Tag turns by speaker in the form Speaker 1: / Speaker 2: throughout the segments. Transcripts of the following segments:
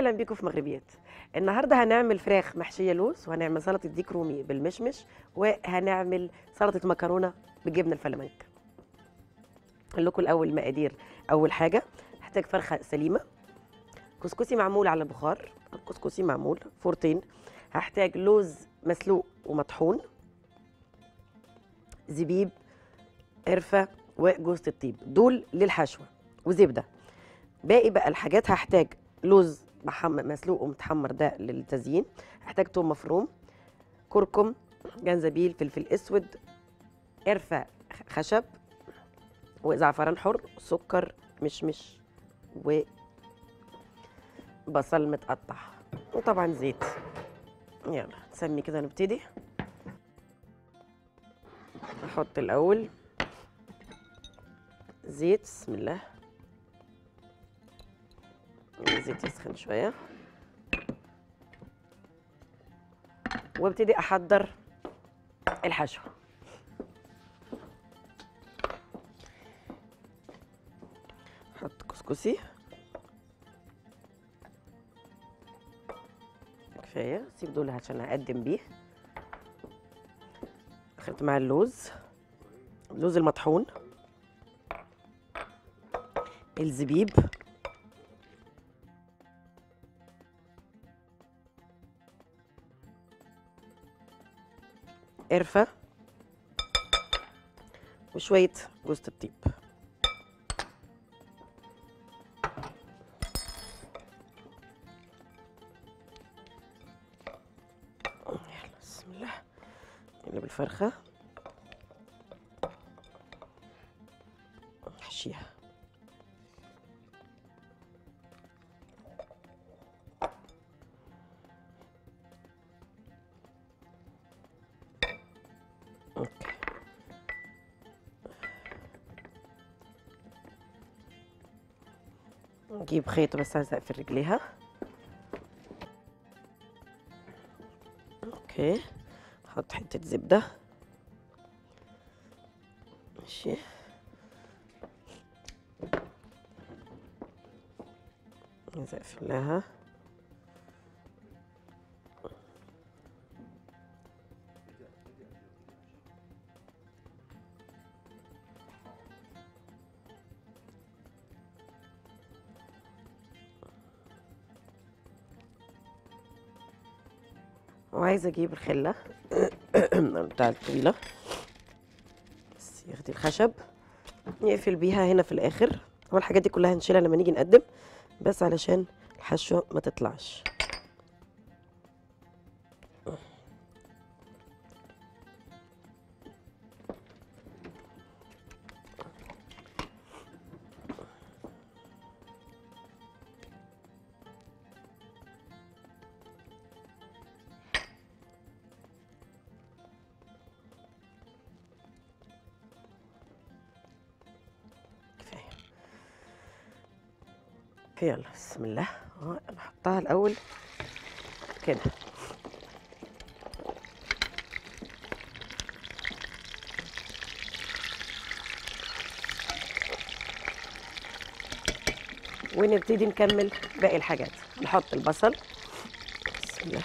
Speaker 1: اهلا بيكم في مغربيات النهارده هنعمل فراخ محشيه لوز وهنعمل سلطه ديك رومي بالمشمش وهنعمل سلطه مكرونه بالجبنه الفلامنك اقول لكم الاول المقادير اول حاجه هحتاج فرخه سليمه كسكسي معمول على البخار كسكسي معمول فورتين هحتاج لوز مسلوق ومطحون زبيب قرفه وجوز الطيب دول للحشوه وزبده باقي بقى الحاجات هحتاج لوز محم... مسلوق ومتحمر ده للتزيين هحتاج توم مفروم كركم جنزبيل فلفل اسود قرفه خشب وزعفران حر سكر مشمش وبصل متقطع وطبعا زيت يلا نسمي كده نبتدي احط الاول زيت بسم الله الزيت يسخن شويه وابتدي احضر الحشو احط كسكسي كفايه سيب دول عشان اقدم بيه اخدت مع اللوز اللوز المطحون الزبيب قرفة وشوية جوز الطيب يلا بسم الله نقلب الفرخة نحشيها اوكي نجيب خيط بس عايزة اقفل رجليها اوكي نحط حتة زبدة ماشي عايزة اقفلها وعايزه اجيب الخله بتاع الطويله بس ياخدي الخشب نقفل بيها هنا في الاخر هو الحاجات دي كلها هنشيلها لما نيجي نقدم بس علشان الحشوه ما تطلعش كفايه يلا بسم الله اه نحطها الاول كده ونبتدي نكمل باقي الحاجات نحط البصل بسم الله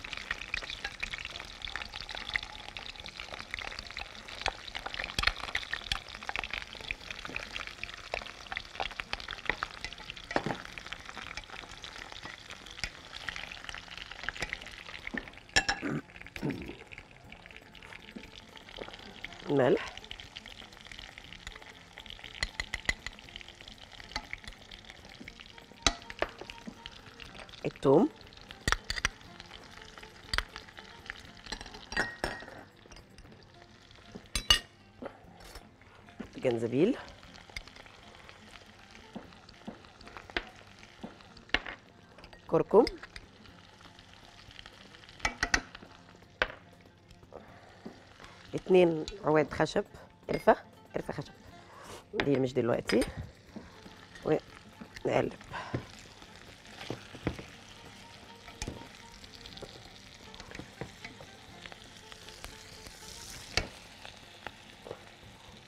Speaker 1: ملح الثوم جنزبيل كركم اتنين عواد خشب قرفة قرفة خشب دي مش دلوقتي ونقلب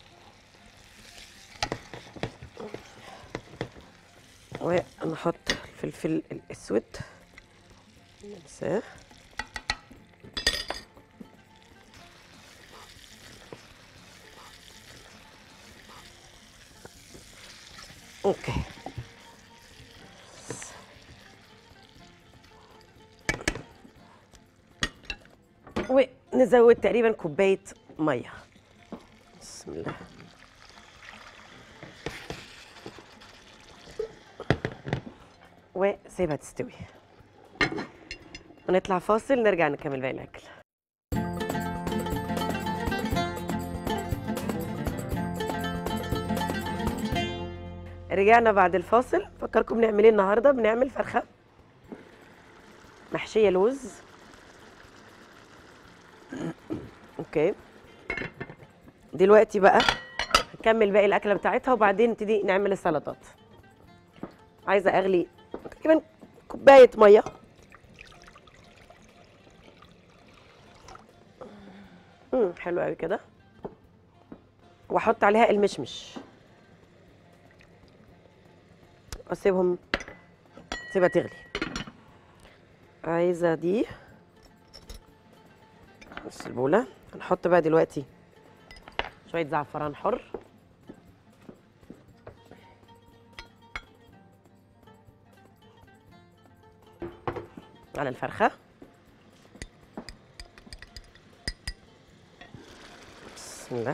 Speaker 1: ونحط الفلفل الاسود ننساه اوكي ونزود تقريبا كوبايه ميه بسم الله وسيبها تستوي ونطلع فاصل نرجع نكمل باقي الاكل رجعنا بعد الفاصل فكركم بنعمل ايه النهارده بنعمل فرخه محشيه لوز اوكي دلوقتي بقى هنكمل باقي الاكله بتاعتها وبعدين نبتدي نعمل السلطات عايزه اغلي تقريبا كوبايه ميه امم حلو قوي كده واحط عليها المشمش واسيبهم سيبها تغلي عايزه دي بص البوله هنحط بقى دلوقتي شويه زعفران حر على الفرخه بسم الله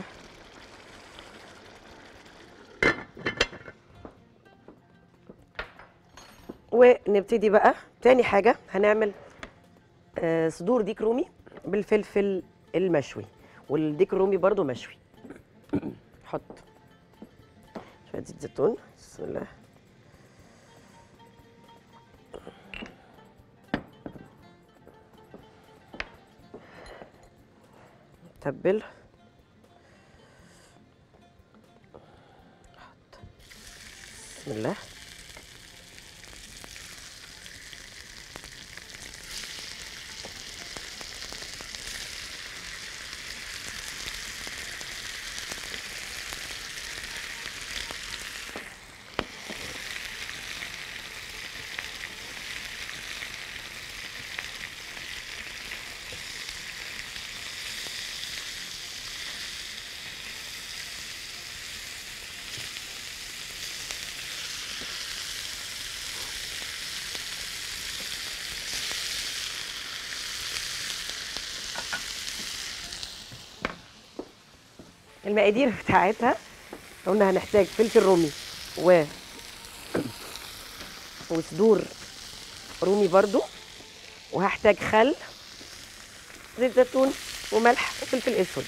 Speaker 1: ونبتدي بقى تاني حاجه هنعمل آه، صدور ديك رومي بالفلفل المشوي والديك الرومي برضو مشوي حط شويه زيت زيتون بسم الله تبل حط بسم الله المقادير بتاعتها قلنا هنحتاج فلفل رومي و وصدور رومي برضو وهحتاج خل زيت زيتون وملح وفلفل اسود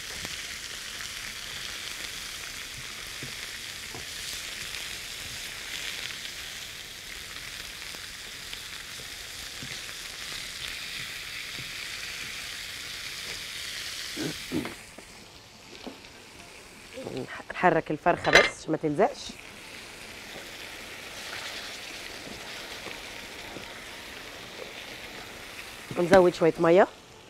Speaker 1: نحرك الفرخه بس عشان ما تلزقش ونزود شويه ميه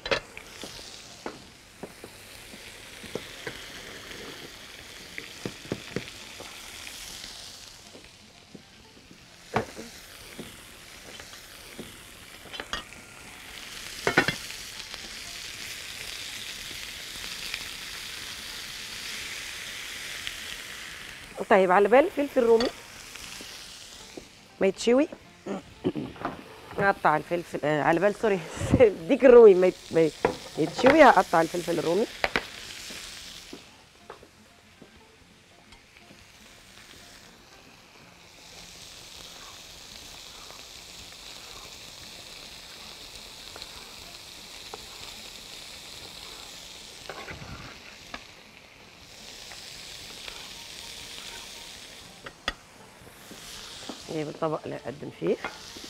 Speaker 1: طيب على بال الفلفل الرومي ما يتشوي نقطع الفلفل آه على بال سوري ديك الرومي ما يت- ما يتشوي هقطع الفلفل الرومي نجيب الطبق اللي اقدم فيه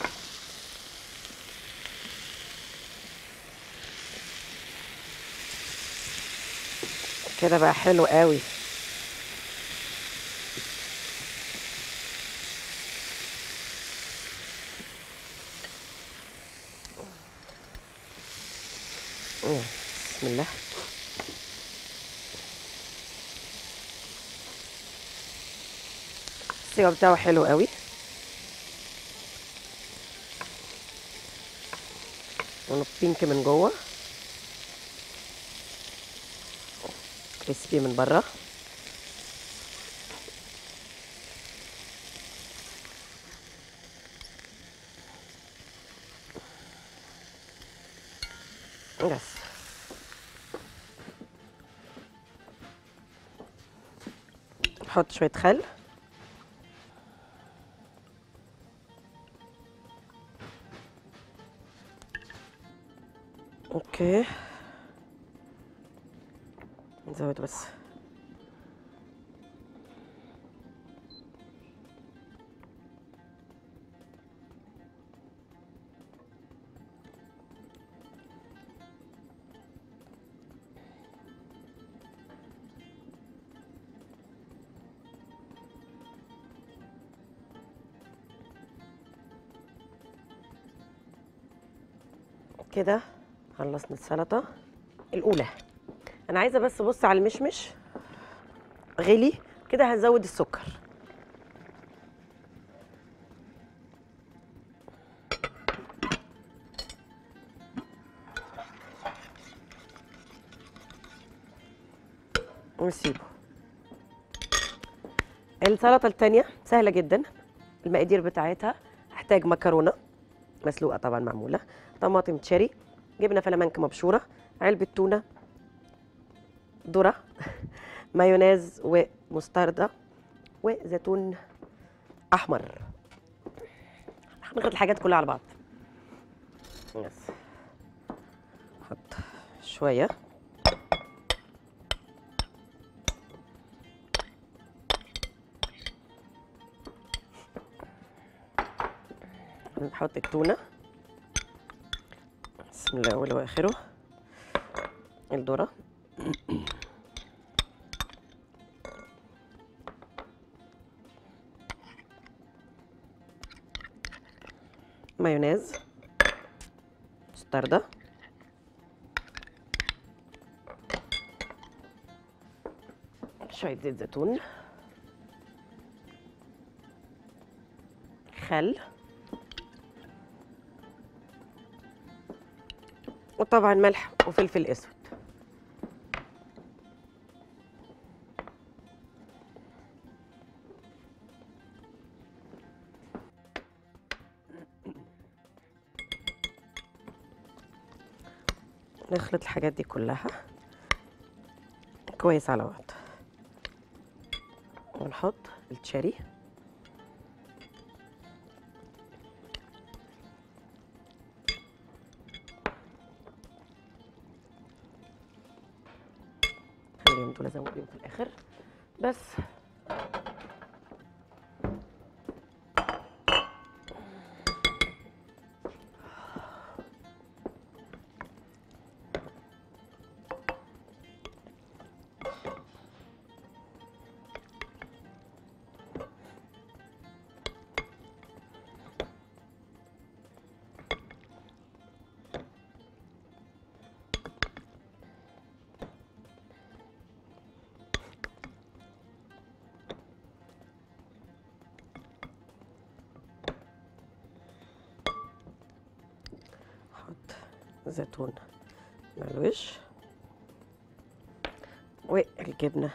Speaker 1: كده بقى حلو قوي أوه، بسم الله السوا بتاعه حلو قوي لونه بينك من جوه كريسبي من بره بس نحط شوية خل اوكي نزود بس كده خلصنا السلطه الاولى انا عايزه بس ابص على المشمش غلي كده هنزود السكر ونسيبه السلطه التانية سهله جدا المقادير بتاعتها هحتاج مكرونه مسلوقه طبعا معموله طماطم تشيري جبنه فلامنك مبشوره علبه تونه ذره مايونيز ومستردة وزيتون احمر هنخلط الحاجات كلها على بعض بس نحط شويه نحط التونه بسم الله أوله وآخره الذرة مايونيز مستردة شوية زيت زيتون خل وطبعا ملح وفلفل اسود نخلط الحاجات دي كلها كويس على بعض ونحط التشيري خليهم دول ازودهم في الاخر بس احط زيتون على الوش والجبنه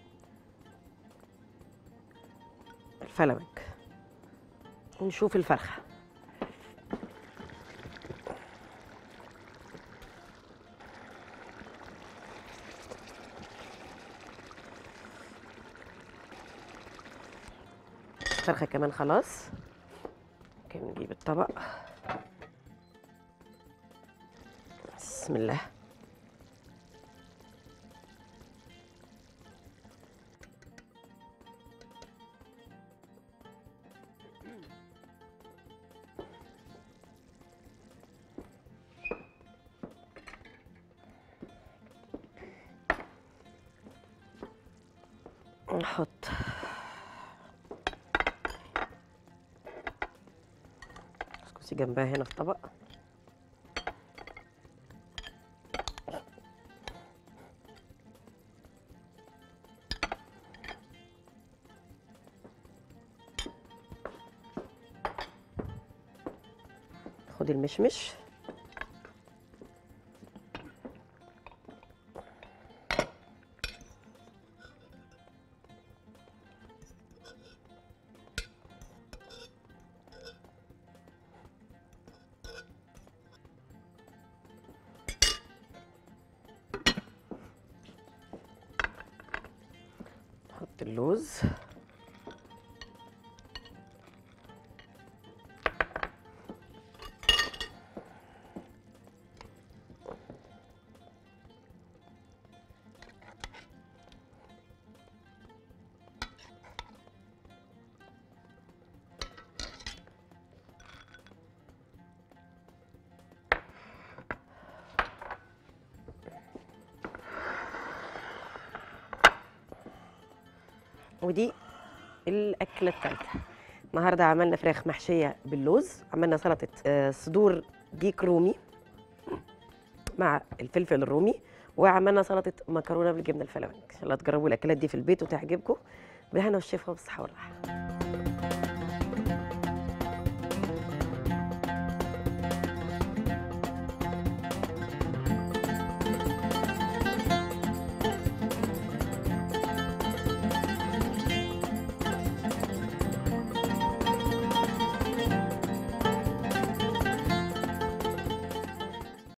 Speaker 1: الفلامنك ونشوف الفرخه الفرخه كمان خلاص ممكن نجيب الطبق بسم الله نحط كسكسي جنبها هنا في طبق خد المشمش نحط اللوز ودي الاكله الثالثه النهارده عملنا فراخ محشيه باللوز عملنا سلطه آه، صدور ديك رومي مع الفلفل الرومي وعملنا سلطه مكرونه بالجبنه الفلامنك ان شاء الله تجربوا الاكلات دي في البيت وتعجبكم بالهنا والشفا والصحه والراحه